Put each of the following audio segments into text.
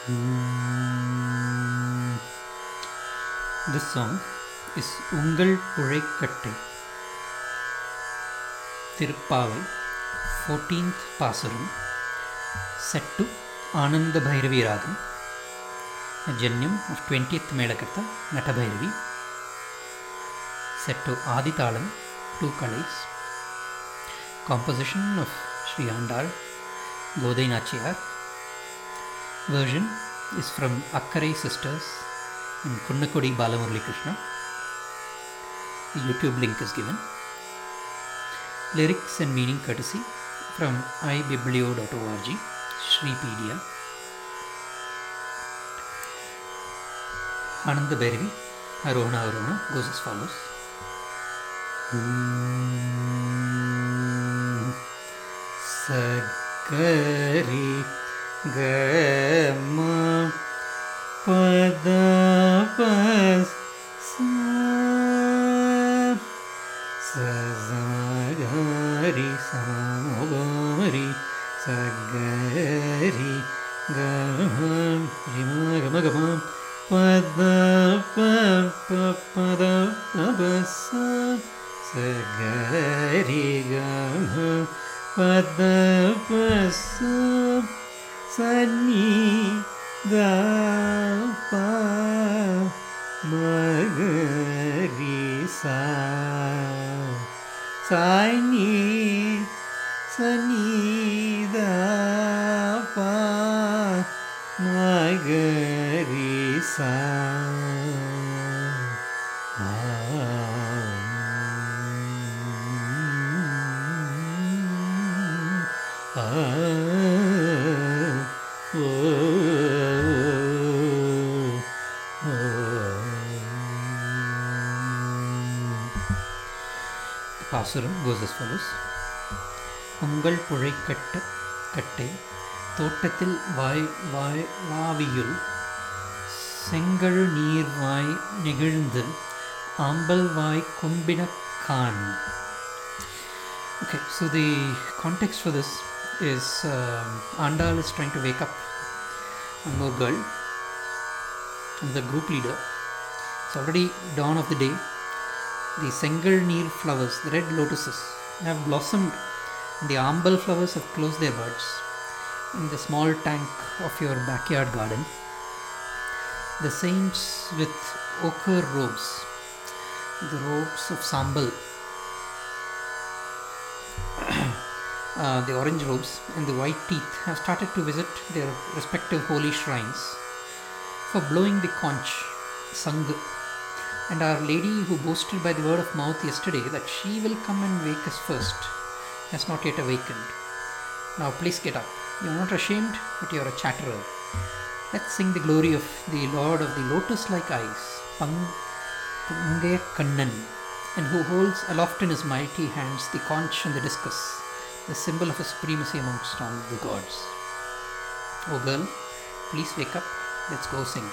This song is உங்கள் புழைக்கட்டை Thiruppavai fourteenth பாசுரம் set to ஆனந்த பைரவி ராகம் ஜன்யம் of 20th Melakarta Natabhairavi set to ஆதிதாளம் two கலைஸ் composition of Sri Andal Godai Nachiyar version is from Akkarai Sisters in Kunnakudi Balamurli Krishna. The YouTube link is given. Lyrics and meaning courtesy from ibiblio.org, Shripedia. Ananda Bhairavi, Arohana Arohana goes as follows. Sagari Gama Padapas Sazamagari Samagari Sagari Gama Rima Gama Gama Padapa Padapasa Sagari Gama Padapasa Sani Dapa Magari Sa Sani Sani Dapa Magari Sa பாசுரம் goes as follows உங்கள் புழைக்கட்ட கட்டை தோட்டத்தில் வாய் வாய் வாவியுள் செங்கழு நீர் வாய் நெகிழ்ந்து ஆம்பல் வாய் கும்பின Khan Okay, so the context for this is um, Andal is trying to wake up one more girl, the group leader. It's already dawn of the day. The Sengal Neer flowers, the red lotuses, have blossomed. The Ambal flowers have closed their buds in the small tank of your backyard garden. The saints with ochre robes, the robes of Sambal, uh, the orange robes and the white teeth have started to visit their respective holy shrines for blowing the conch, Sang. And Our Lady, who boasted by the word of mouth yesterday that she will come and wake us first, has not yet awakened. Now, please get up. You're not ashamed, but you're a chatterer. Let's sing the glory of the Lord of the lotus like eyes, Pang Pangaya Kannan, and who holds aloft in his mighty hands the conch and the discus, the symbol of his supremacy amongst all the gods. Oh girl, please wake up. Let's go sing.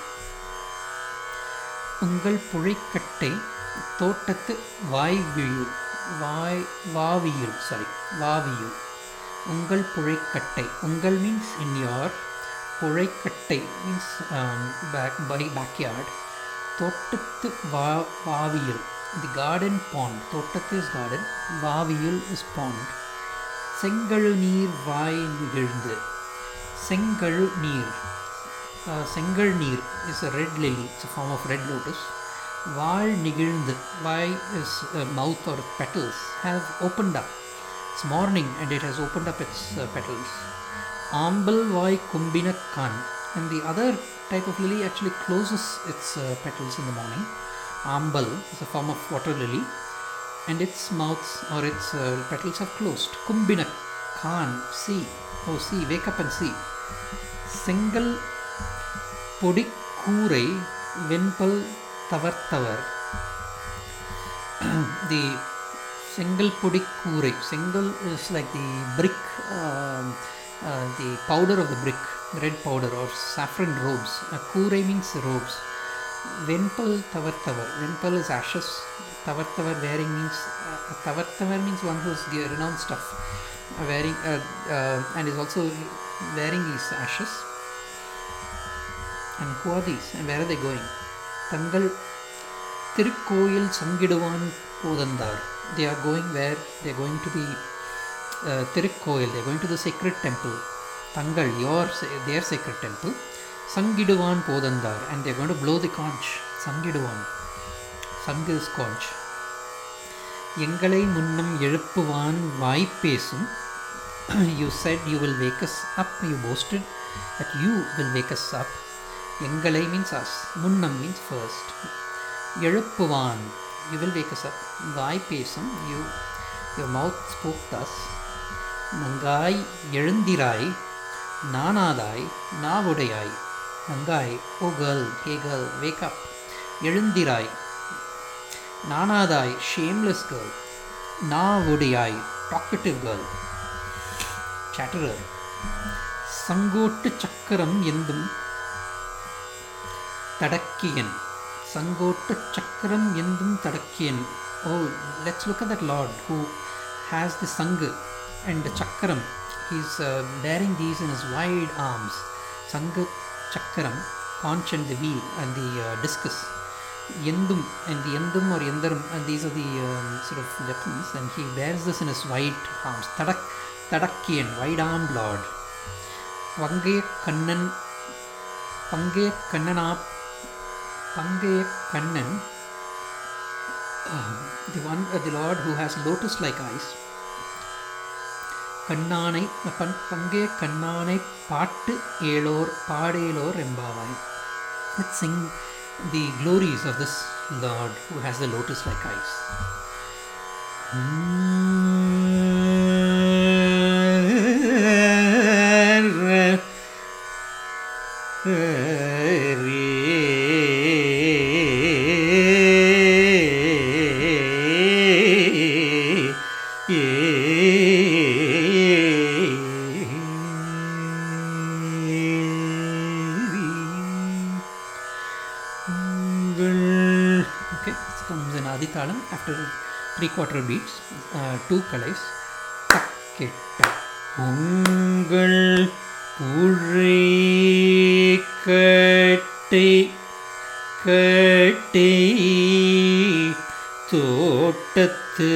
உங்கள் புழைக்கட்டை தோட்டத்து வாய்வியுள் வாய் வாவியுள் sorry வாவியுள் உங்கள் புழைக்கட்டை உங்கள் means in your புழைக்கட்டை means back by backyard தோட்டத்து வா வாவியுள் the garden pond தோட்டத்து இஸ் கார்டன் வாவியுள் இஸ் பாண்ட் செங்கழு நீர் வாய் நிகழ்ந்து செங்கழு நீர் uh, செங்கல் நீர் is a red lily it's a form of red lotus வாழ் நிகழ்ந்து வாய் is uh, mouth or petals have opened up it's morning and it has opened up its uh, petals ஆம்பல் வாய் கும்பின Khan and the other type of lily actually closes its uh, petals in the morning ஆம்பல் is a form of water lily and its mouths or its uh, petals have closed kumbina khan see oh see wake up and see செங்கல் பொடிக்கூரை வெண்பல் தவர்த்தவர் the செங்கல் பொடிக்கூரை செங்கல் is like the brick um, uh, the powder of the brick red powder or saffron robes uh, கூரை means robes வெண்பல் தவர்த்தவர் வெண்பல் is ashes தவர்த்தவர் wearing means uh, தவர்த்தவர் means one who is renowned stuff uh, wearing uh, uh, and is also wearing these ashes And who are these? And where are they going? தங்கள் திருக்கோயில் சங்கிடுவான் போதந்தார் they are going where they are going to the uh, திருக்கோயில் they are going to the sacred temple தங்கள் your sa- their sacred temple சங்கிடுவான் போதந்தார் and they are going to blow the conch சங்கிடுவான் சங்கு is conch எங்களை முன்னம் எழுப்புவான் வாய்ப்பேசும் you said you will wake us up you boasted that you will wake us up எங்களை means us முன்னம் means first எழுப்புவான் you will wake us up வாய் பேசும் you your mouth spoke thus நங்காய் எழுந்திராய் நானாதாய் நாவுடையாய் நங்காய் ஓ girl hey girl wake up எழுந்திராய் நானாதாய் ஷேம்லெஸ் கேர்ள் நாவுடையாய் டாக்கட்டிவ் கேர்ள் chatterer சங்கோட்டு சக்கரம் எந்தும் தடக்கியன் சங்கோட்டு சக்கரம் எந்தும் தடக்கியன் oh let's look at that lord who has the sangu and the chakram he's uh, bearing these in his wide arms sangu chakram conch and the wheel and the uh, discus yendum and the yendum or yendaram and these are the um, sort of weapons and he bears this in his wide arms tadak tadakkiyan wide armed lord பங்கைய கண்ணன் பங்கைய கண்ணனா பங்கைய Kannan the one uh, the lord who has lotus like eyes கண்ணானை பன் பங்கைய கண்ணானை பாட்டு ஏழோர் பாடேலோர் எம்பாவாய் let's sing the glories of this lord who has the lotus like eyes okay this comes in aditalam after three quarter beats uh, two kalais takketta உங்கள் கட்டை கட்டை தோட்டத்து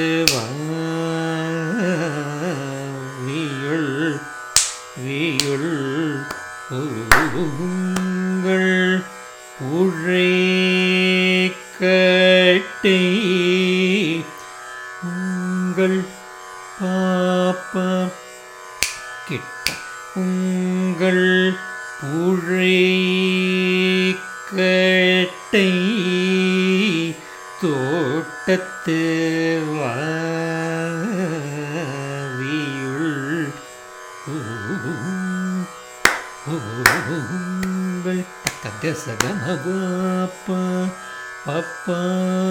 வியுள் வியுள் உங்கள் கட்டை உங்கள் பாப்பா கிட்ட உங்கள் புழைக்கட்டை தோட்டத்து வாவியுள் உங்கள் ககசகமபாப்பா பப்பா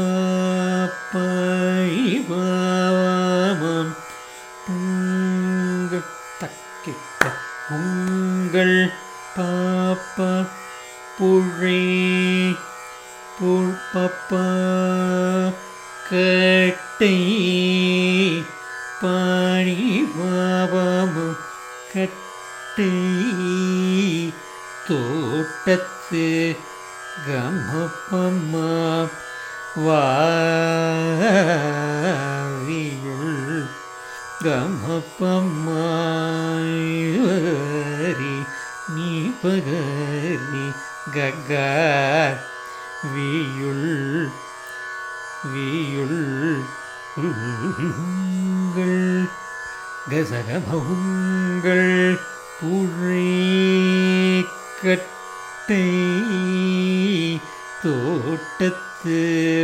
பைவாமம் உங்கள் தக்கிட்ட உங்கள் பாப்பா புழை புழ்பப்பா கட்டை பாணி பாபமு கட்டை தோட்டத்து கமப்பம்மா வாவியுள் கமப்பம்மாரி நீ பகரி ககா வியுள் வியுள் உங்கள் கசகமவுங்கள் புழைக்கட்டை தோட்டத்து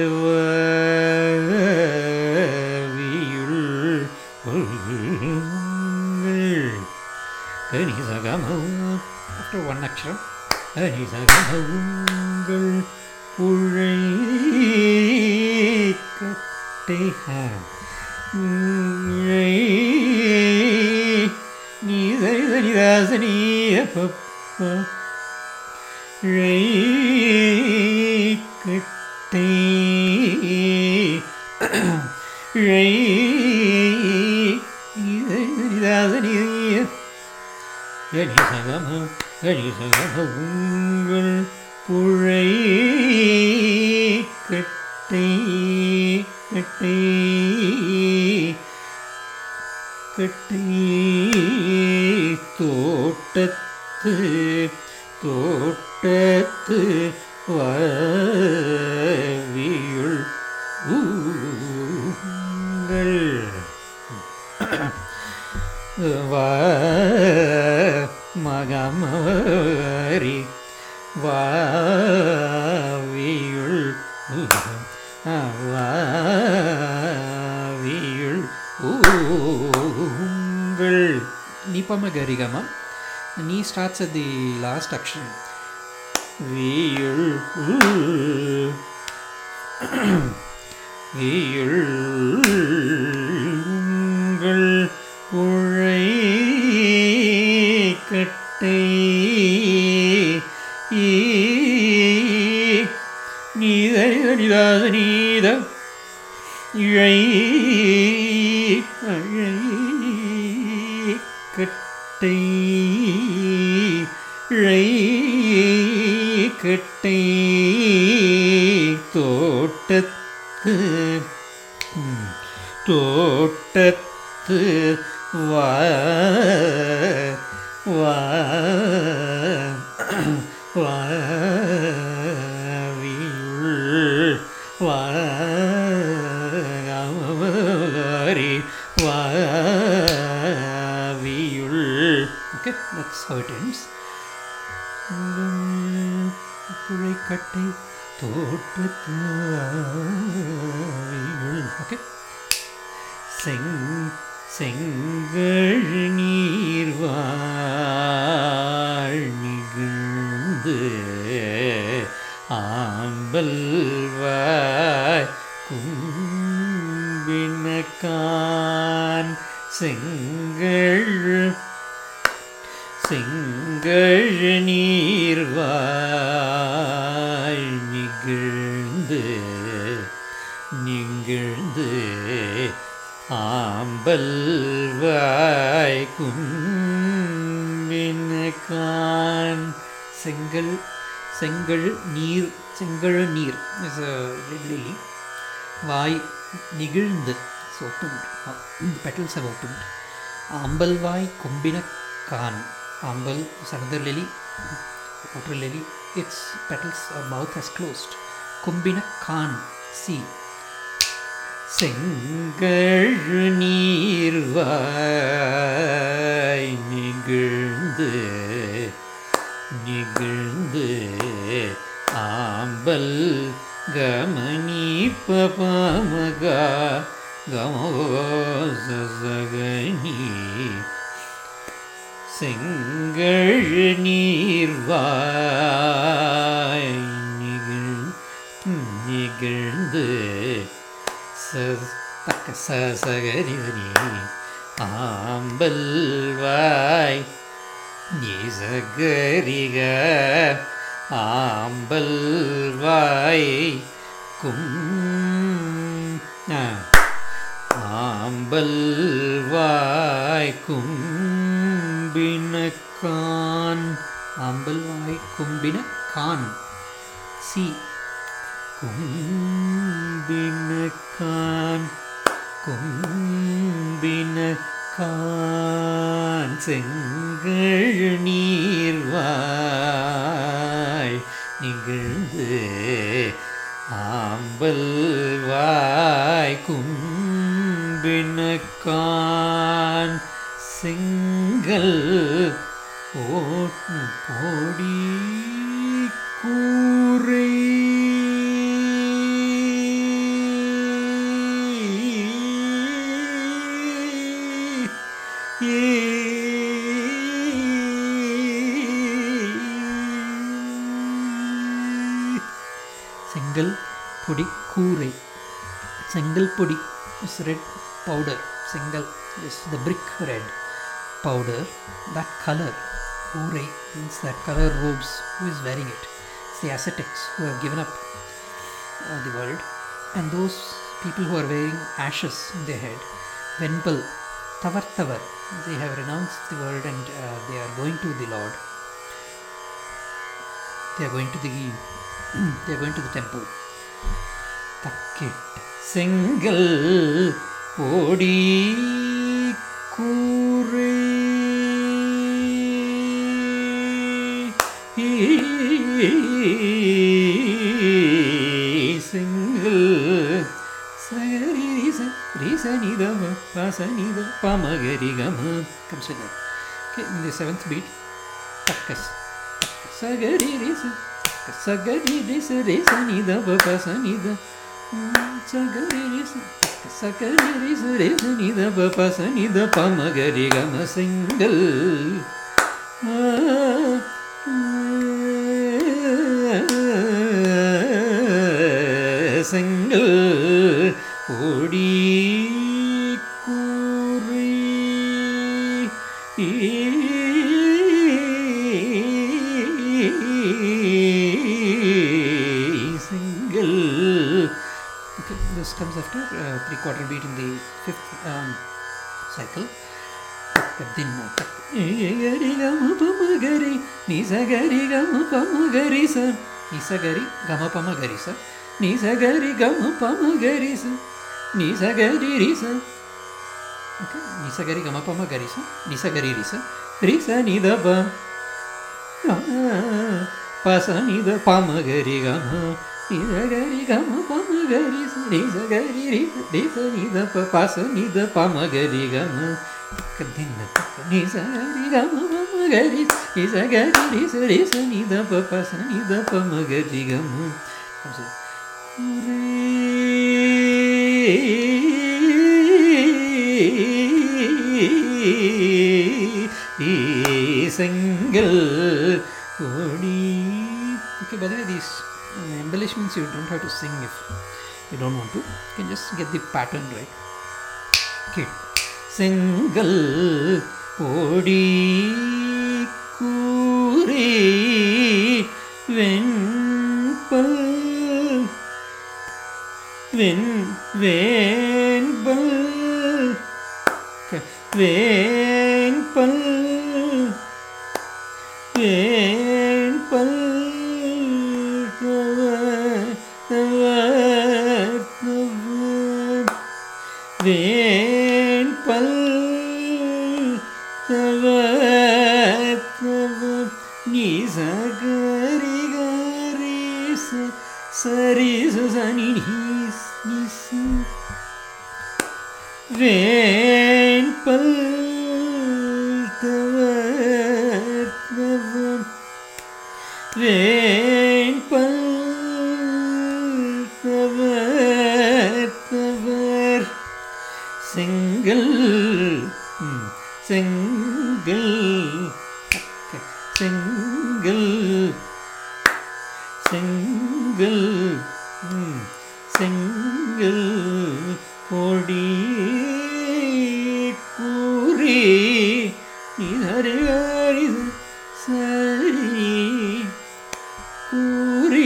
வாவியுள் உங்கள் கனிசகமவும் after one aksharam அரிசகங்கள் புழைக்கட்டை நீ சரி சரிதாசனிய பப்பா கட்டை சரிதாசனிய கணி சகம கணி சகம உங்கள் புழை கட்டை கட்டை கட்டை தோட்டத்து தோட்டத்து வவியுள் ஊங்கள் வ மகமரி வாவியுள் வாவியுள் ஊங்கள் Nipama Garigama. The knee starts at the last action. வியுள் வியுள் உழை கட்டை நீத நிதாத நீத இழை அழை கட்டை இழை கட்டை தோட்டத்து ம், தோட்டத்து வா வா வாவியுள் வாரி வாவியுள் Okay, that's how it ends. புழைக்கட்டை தோட்டத்து வாவியுள் Okay. செங் செங்கழ் நீர்வாழ் நிகழ்ந்து ஆம்பல்வாய் கும்பினக்கான் செங்கழ் செங்கழ் நீர்வாய் நிகழ்ந்து நிகழ்ந்து ஆம்பல்வாய் கும்பினக்கான் செங்கல் செங்கல் நீர் செங்கழ நீர் is a red lily வாய் நிகழ்ந்து it's opened Uh, the petals have opened அம்பல்வாய் கொம்பின Khan Hanbal is another lily water lily its petals or mouth has closed கொம்பின Khan see செங்கழ் நீர்வாய் நிகழ்ந்து நிகழ்ந்து ஆம்பல் கமனி பமகா கமோசகனி செங்கழ் நீர்வாய் நிகழ் நிகழ்ந்து தக்க சகரிதனி ஆம்பல்வாய் நீசகரிக ஆம்பல்வாய் கும் ஆ. ஆம்பல்வாய் கும்பினக்கான் அம்பல்வாய் கொம்பின கான் see கும்பினக்கான் கும்பினக்கான் செங்கழ் நீர்வாய் நிகழ்ந்து ஆம்பல்வாய் கும்பினக்கான் செங்கல் ஓட்டு போடி கூரை செங்கல் பொடி கூரை செங்கல் பொடி is red powder செங்கல் is the brick red powder that color கூரை means that color robes who is wearing it it's the ascetics who have given up uh, the world and those people who are wearing ashes in their head வெண்பல் தவர்த்தவர் they have renounced the world and uh, they are going to the Lord. They are going to the they are going to the temple. தக்கிட்ட செங்கல் ஓடி கூரை செங்கல் சகரி ரிச ரிசனிதம பசனித பமகரிகம comes with that. Okay, in the seventh beat, takkas. சகரி ரிச சகரி ரிச ரிசனித பசனித சகரி ரிச சகரி ரிச ரிசனித பசனித பமகரிகம செங்கல் செங்கல் ஓடி கூறி செங்கல் Okay, this comes after uh, three quarter beat in the fifth um, cycle. Takkadinna, tak- ஏகரி கம பமகரி நிசகரி கம பமகரி ச Nisagari, Gamapama Garisa. நிசகரி கம பமகரி ச நிசகரி ரிச Okay, Nisagari, Gamapama Garisa. Nisagari Risa. ரிச நிதப பச நித பமகரி கம நிசகரி கம பமகரி ச நிசகரி ரிச ரிச நித ப பச நித பமகரி கம Takkadinna, நிசகரி கம பமகரி நிசகரி ரிச ரிச நித ப பச நித பமகரி கம comes with செங்கல் கொடி Okay, by the way, these uh, embellishments you don't have to sing if you don't want to. You can just get the pattern right. Okay. செங்கல் பொடி கூறி வெண்பல் வெண் வேண்பல் வேண்பல் வேண்பல் தவ தவ தவ வேண்பல் தவ தவ நிசகரி கரி ச சரி சனி நிஸ் வேண்பல் தவ தவ வேண்பல் தவர் தவர் செங்கல் ம், செங்கல் தக்க, செங்கல் செங்கல் ம், செங்கல் கொடி கூறி நிதறி சரி கூறி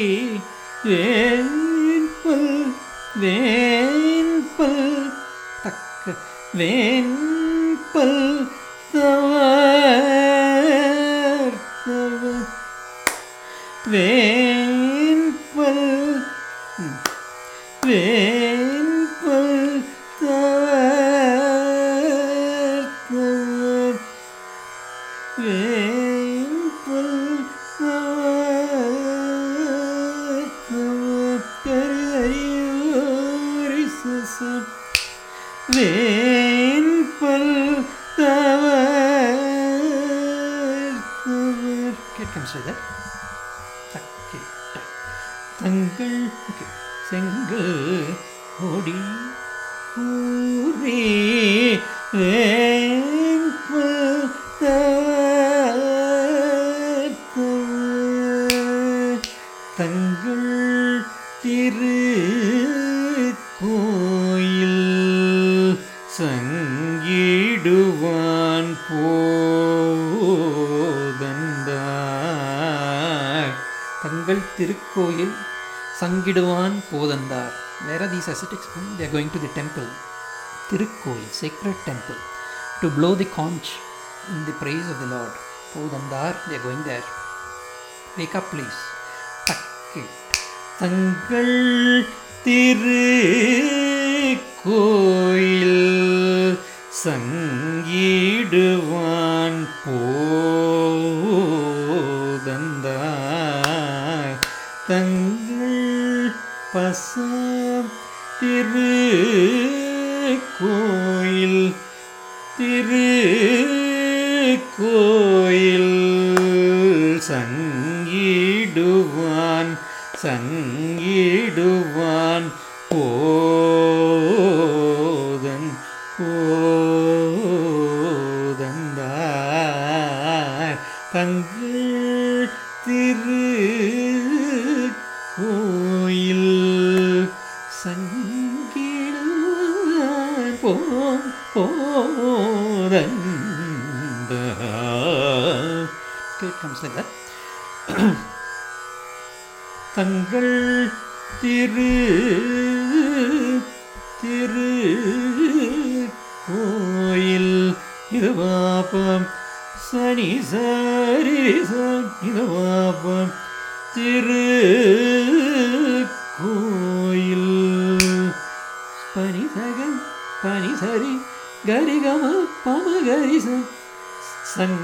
வேண்பல் வேண்பல் தக்க வேண்பல் தவர் தவ வேண்பல் ம், வேண்பல் தவர் தவர் வேண்பல் தவர் தவர் கரியரி சச வேண்பல் தவர் தவர் Okay, it comes with that. Takkita. தங்கள் செங்கல் கொடி கூறி வேண்பல் தவர் தவர் தங்கள் திரு கோயில் சங்கிடுவான் போதந்தாய் தங்கள் திருக்கோயில் சங்கிடுவான் போதந்தார் where are these ascetics going? they are going to the temple திருக்கோயில் sacred temple to blow the conch in the praise of the Lord. Podandar, they are going there. Wake up, please. Takki. தங்கள் திரு கோயில் சங்கிடுவான் போதந்தார் தங்கள் பச திரு கோயில் திரு கோயில் சங்கிடுவான் சங்கிடுவான் போதன் போதந்தார் தங்கள் திரு கோயில் சங்கிடுவான் போ போதந்தார் Okay, it comes like that. தங்கள் திரு திரு கோயில் இது பாப்பம் சனி சரி இது பாப்பம் திரு கோயில் பனி சக பனி சரி கரிகம பம கரிச சங்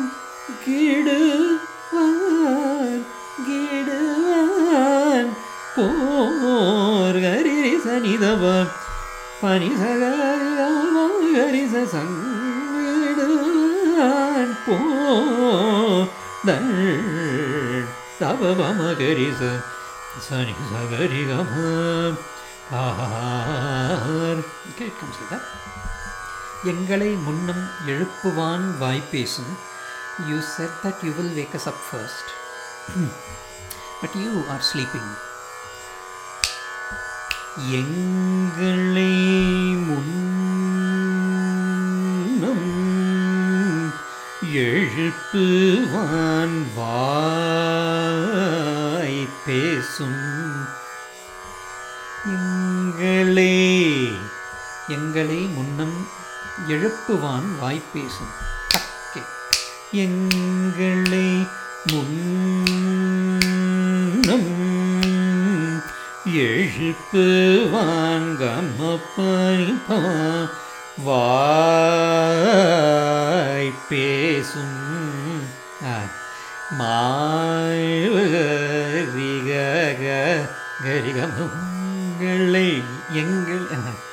கிடுவான் கிடுவான் போர் கரி சனிதவன் பனி சகரிச சங்கிடுவான் போ தவம கரிச சனி சகரி கம ஆர் Okay, it comes like that. எங்களை முன்னம் எழுப்புவான் வாய்ப்பேசும் you said that you will wake us up first but you are sleeping எங்களை முன்னம் எழுப்புவான் வாய் பேசும் எங்களை எங்களை முன்னம் எழுப்புவான் வாய்ப்பேசும் Okay. எங்களை முன்னம் எழுப்புவான் கமப்பா வாய் பேசும் ஆ, மாரிக கரிகமங்களை எங்கள்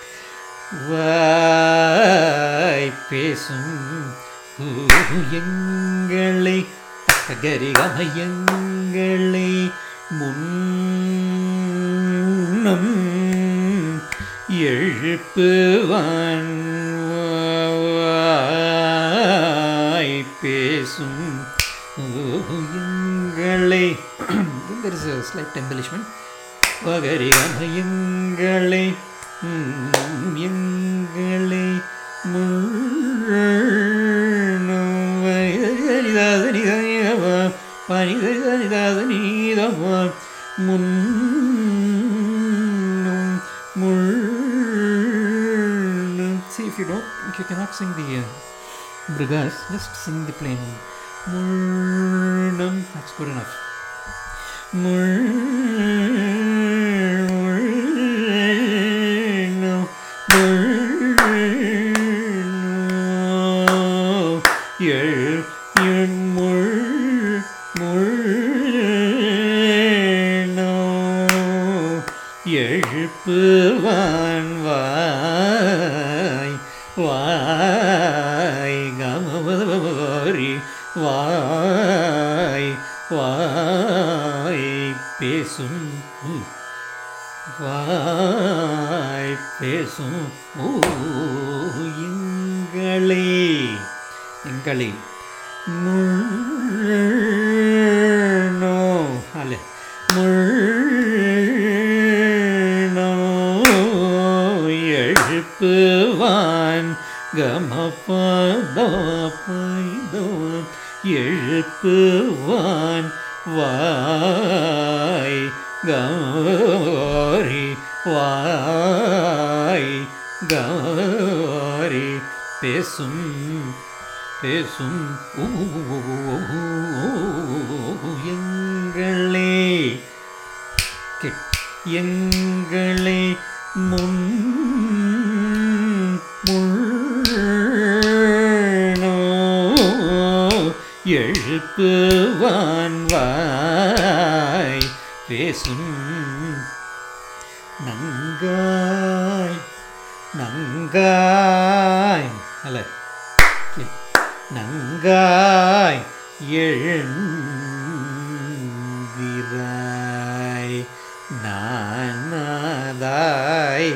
வாய் பேசும் ஊ, எங்களை கரிகம எங்களை முன்னம் எழுப்புவான் வாய் பேசும் ஊ, எங்களை then there is a slight embellishment பகரிகம எங்களை ம், எங்களை பனிதனிதாசனீதம் முன்னும் முள்ளும் see if you don't if you cannot sing the uh, brigas just sing the plain Mullum that's good enough முள்ளும் முள்ளும் எழு என் முள் முள்ளும் எழுப்புவான் வாய் வாய் கமவரி வாய் வாய் பேசும் வாய் பேசும் ஓ எங்களை எங்களை முள்ளோ அல்ல முள்ளோ எழுப்புவான் கமபதபைதவன் எழுப்புவான் வாய் கௌரி வாய் கௌரி பேசும் பேசும் எங்களே கெட் எங்களை முன் முள்ளோ எழுப்புவான் வாய் பேசும் நங்காய் நங்காய் அல்ல கே- நங்காய் எழுந்திராய் நானதாய்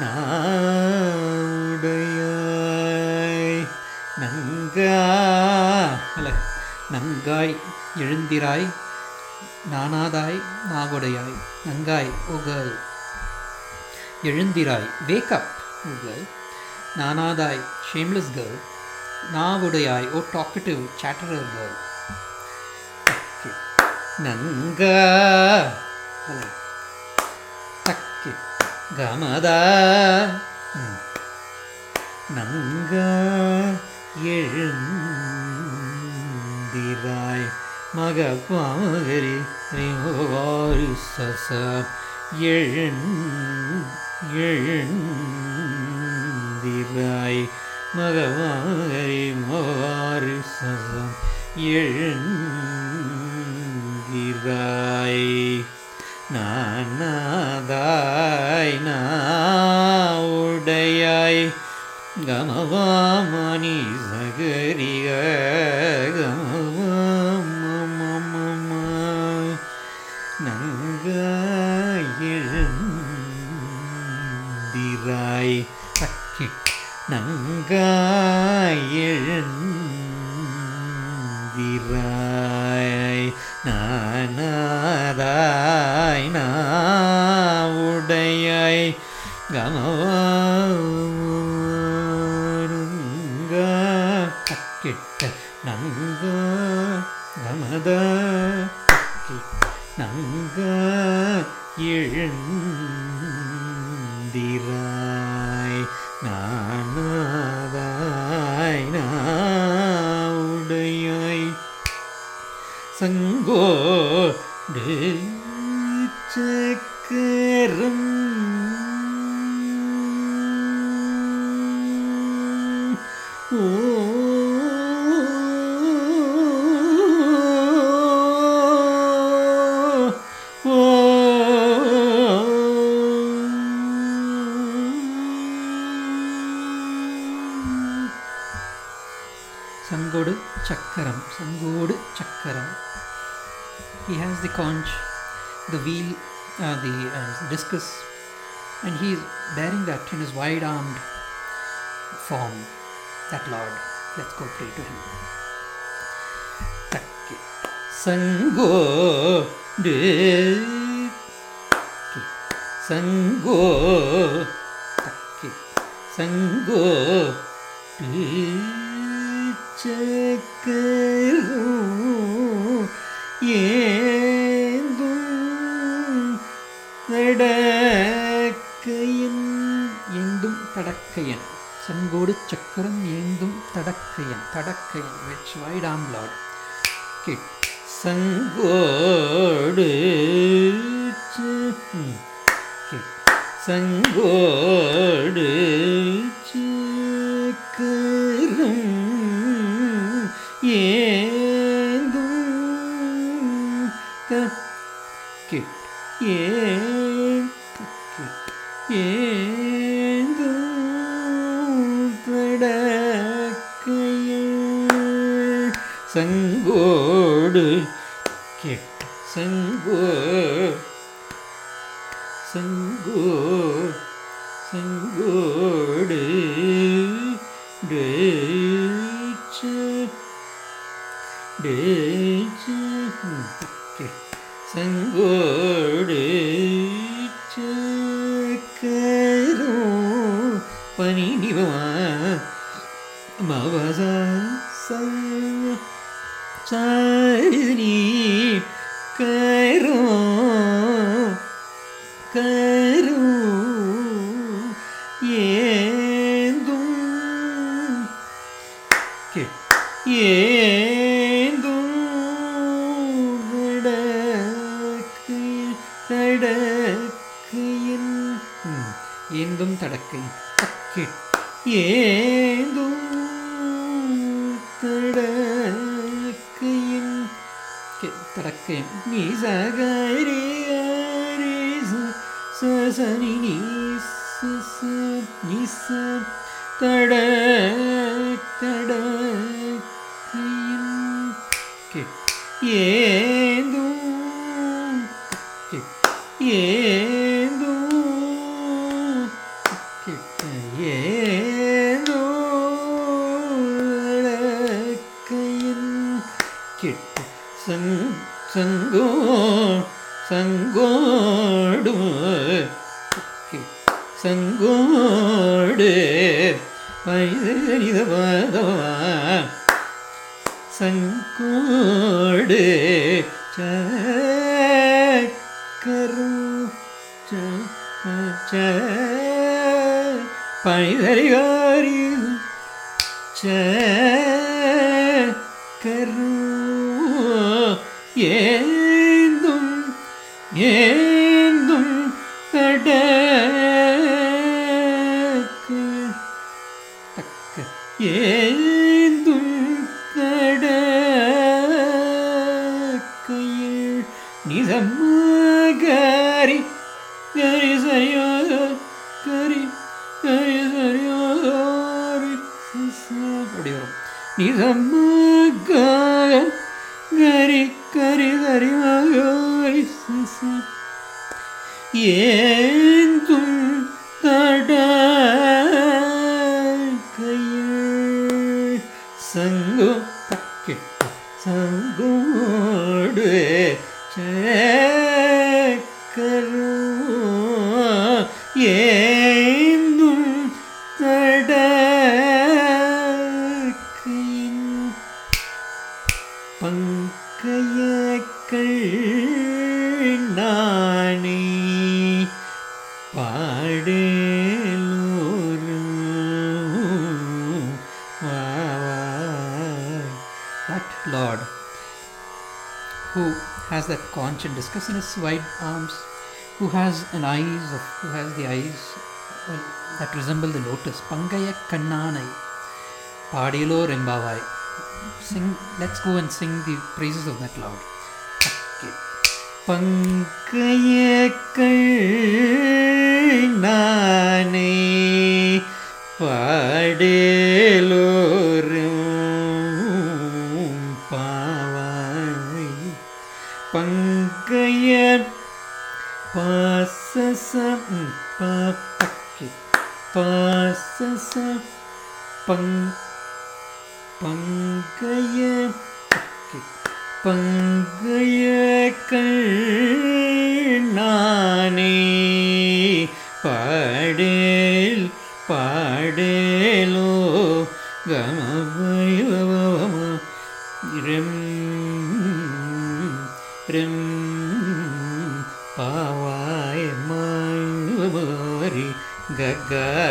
நாவுடையாய் நங்கா அல்ல நங்காய் எழுந்திராய் நானாதாய் நாவுடையாய் நங்காய் ஓ கேர்ள் எழுந்திராய் வேக் அப் ஓ கேர்ள் நானாதாய் ஷேம்லெஸ் கேர்ள் நாவுடையாய் ஓ டாக்கட்டிவ் சாட்டரர் கேர்ள் நங்கா அல்ல தக்கி கமதா ம். நங்கா எழுந்திராய் மகபாமகரி வாரி சச எழுந் எழுந்திராய் மகபாமகரி மாரி சச எழுந்திராய் நானாதாய் நாவுடையாய் கமவாமணி சகரிக கமவாமமமம நங்காயெழுந்திராய் சக்கி நங்காயெழுந்திராய் நானாதாய் நாவுடையாய் கமவாருங்க தக்கிட்ட நங்க கமத தக்கி நங்க எழுந்திராய் நானாதாய் நாவுடையாய் சங்கோடு சக்கரம் ஓ ஓ சங்கோடு சக்கரம் சங்கோடு சக்கரம் he has the conch the wheel uh, the uh, discus and he is bearing that in his wide armed form that lord let's go pray to him தக்கி சங்கோடு சங்கோ தக்கி சங்கோ சக்கரம் ஏந்தும் தடக்கையின் ஏந்தும் தடக்கையன் சங்கோடு சக்கரம் ஏந்தும் தடக்கையன் தடக்கையன் which wide arm lord okay சங்கோடு ச- ம், okay. சங்கோடு சக்கரம் ஏந்தும் தக்கி ஏன் தக்கி ஏந்தும் தடக்கையில் சங்கோடு கேட்டு சங்கோ சங்கோ சங்கோடு டேச்ச டேச்ச ம், ஓகே. சங்கோடு சக்கரோ பனி நிவமா மவச சாரினி கரோ கரோ ஏந்தும் ஏந்தும் தடக்கை தக்கி ஏந்தும் தடக்கையின் கி- தடக்கை நீ சகரி ஹரி ச- சசனி நீ ச- ச- நீ ச- தட தடக்கையின் கி- ஏந்தும் கி- ஏந்தும் கிட்ட ஏதோ கையின் கிட்ட சங் சங்கோ சங்கோடு கி- சங்கோடு பைதனித பதவா சங்கோடு சக்கரு ச பனிதரிகாரி சக்கரு ஏந்தும் ஏந்தும் தடக்கு தக்க ஏந்தும் தடக்கையில் நிசம்மகரி கரி சரியோ கரி கரி சரியோ அப்படி வரும் நிசம்மக கரி கரி சரியோ ஏந்தும் தடக்கையில் சங்கு தக்கிட்டு சங்கோடு சேக்கரு ஏந்தும் தடக்கையின் பங்கையக்கள் நானே பாடேலோரும் வாவாய். That Lord who has that conch and discus in his wide arms, who has an eyes of who has the eyes uh, that resemble the lotus. Pangaya Kannanai. Padilo Rembavai. Sing let's go and sing the praises of that Lord. Okay. பங்கையக்கள் நானே பாடேலோரும் பாவாய் பங்கைய பாசசம் பாப்பக்கி பாசச பங் பங்கைய பக்கி பங்கையக்கள் நானே பாடேல் பாடேலோ கமபைலவம RAM RAM பாவாய் மாரி கக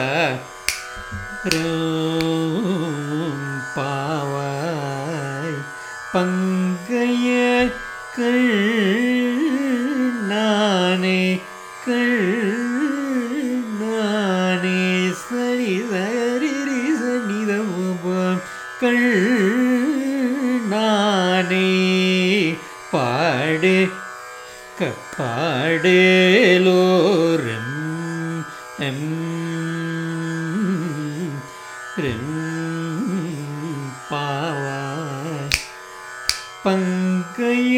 Rome பாவாய் பங்கைய நானே நானே சரி சரி சனிதம் நானே பாடு கப்பாடேலோரம் எம் ரெம் பாவாய் பங்கைய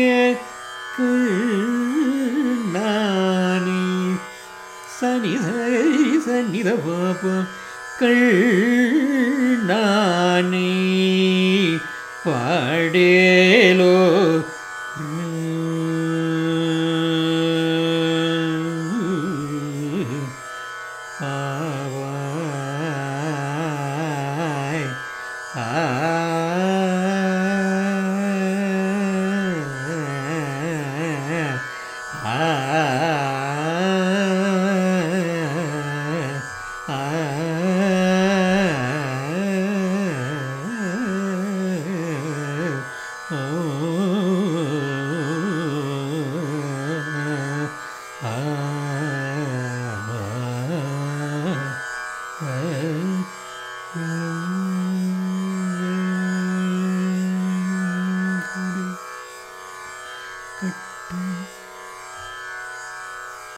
நானே சனி சரி சனித பாபம் நானே பாடே